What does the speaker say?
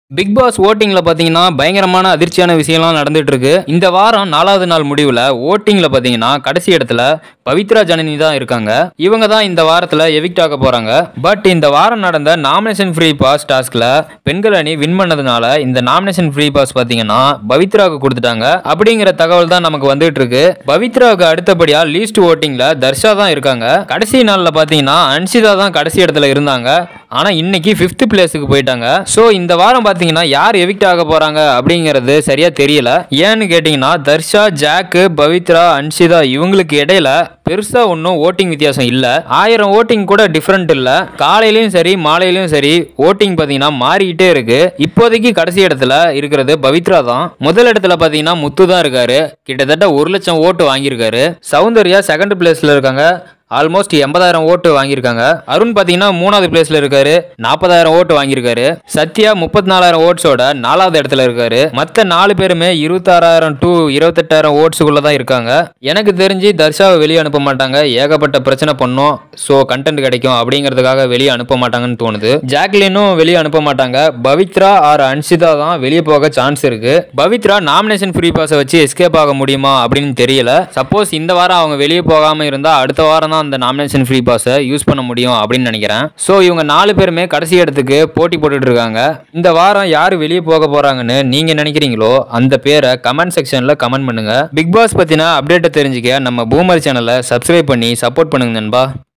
big pass ஓட்டிங்ல பாத்தீங்கன்னா பயங்கரமான அதிர்ச்சியான விஷயம்லாம் நடந்துட்டு இருக்கு இந்த வாரம் நாலாவது நாள் முடிவுல ஓட்டிங்ல பாத்தீங்கன்னா கடைசி இடத்துல பவித்ரா ஜனனி தான் இருக்காங்க இவங்க தான் இந்த வாரத்துல எவிக்ட் ஆக போறாங்க பட் இந்த வாரம் நடந்த நாமினேஷன் ஃப்ரீ பாஸ் டாஸ்க்ல பெண்கள் அணி வின் பண்ணதுனால இந்த நாமினேஷன் ஃப்ரீ பாஸ் பாத்தீங்கன்னா பவித்ராவுக்கு கொடுத்துட்டாங்க அப்படிங்கிற தகவல் தான் நமக்கு வந்துட்டு இருக்கு பவித்ராவுக்கு அடுத்தபடியா லீஸ்ட் ஓட்டிங்ல தர்ஷா தான் இருக்காங்க கடைசி நாள்ல பாத்தீங்கன்னா அன்சிதா தான் கடைசி இடத்துல இருந்தாங்க ஆனா இன்னைக்கு ஃபிஃப்த் பிளேஸுக்கு போயிட்டாங்க ஸோ இந்த வாரம் பாத்தீங்கன்னா யார் எவிக்ட் ஆக போறாங்க அப்படிங்கிறது சரியா தெரியல ஏன்னு கேட்டிங்கன்னா தர்ஷா ஜாக்கு பவித்ரா அன்ஷிதா இவங்களுக்கு இடையில பெருசா ஒன்றும் ஓட்டிங் வித்தியாசம் இல்ல ஆயிரம் ஓட்டிங் கூட டிஃப்ரெண்ட் இல்ல காலையிலயும் சரி மாலையிலயும் சரி ஓட்டிங் பாத்தீங்கன்னா மாறிக்கிட்டே இருக்கு இப்போதைக்கு கடைசி இடத்துல இருக்கிறது பவித்ரா தான் முதல் இடத்துல பாத்தீங்கன்னா முத்து தான் இருக்காரு கிட்டத்தட்ட ஒரு லட்சம் ஓட்டு வாங்கியிருக்காரு சௌந்தர்யா செகண்ட் பிளேஸ்ல இருக்காங்க ஆல்மோஸ்ட் எண்பதாயிரம் ஓட்டு வாங்கியிருக்காங்க அருண் பார்த்தீங்கன்னா மூணாவது பிளேஸ்ல இருக்காரு நாற்பதாயிரம் ஓட்டு வாங்கியிருக்காரு சத்யா முப்பத்தி நாலாயிரம் ஓட்ஸோட நாலாவது இடத்துல இருக்காரு மற்ற நாலு பேருமே இருபத்தாறாயிரம் டு இருபத்தெட்டாயிரம் ஓட்ஸுக்குள்ள தான் இருக்காங்க எனக்கு தெரிஞ்சு தர்ஷாவை வெளியே அனுப்ப மாட்டாங்க ஏகப்பட்ட பிரச்சனை பண்ணோம் ஸோ கண்டென்ட் கிடைக்கும் அப்படிங்கிறதுக்காக வெளியே அனுப்ப மாட்டாங்கன்னு தோணுது ஜாக்லினும் வெளியே அனுப்ப மாட்டாங்க பவித்ரா ஆர் அன்ஷிதா தான் வெளியே போக சான்ஸ் இருக்கு பவித்ரா நாமினேஷன் ஃப்ரீ பாஸை வச்சு எஸ்கேப் ஆக முடியுமா அப்படின்னு தெரியல சப்போஸ் இந்த வாரம் அவங்க வெளியே போகாம இருந்தா அடுத்த வாரம் தான் அந்த நாமினேஷன் ஃப்ரீ பாஸை யூஸ் பண்ண முடியும் அப்படின்னு நினைக்கிறேன் ஸோ இவங்க நாலு பேருமே கடைசி இடத்துக்கு போட்டி போட்டுட்டு இருக்காங்க இந்த வாரம் யார் வெளியே போக போறாங்கன்னு நீங்க நினைக்கிறீங்களோ அந்த பேரை கமெண்ட் செக்ஷன்ல கமெண்ட் பண்ணுங்க பிக் பாஸ் பத்தின அப்டேட்டை தெரிஞ்சுக்க நம்ம பூமர் சேனலை சப்ஸ்கிரைப் பண்ணி சப்போர்ட் பண்ணுங்க நண்பா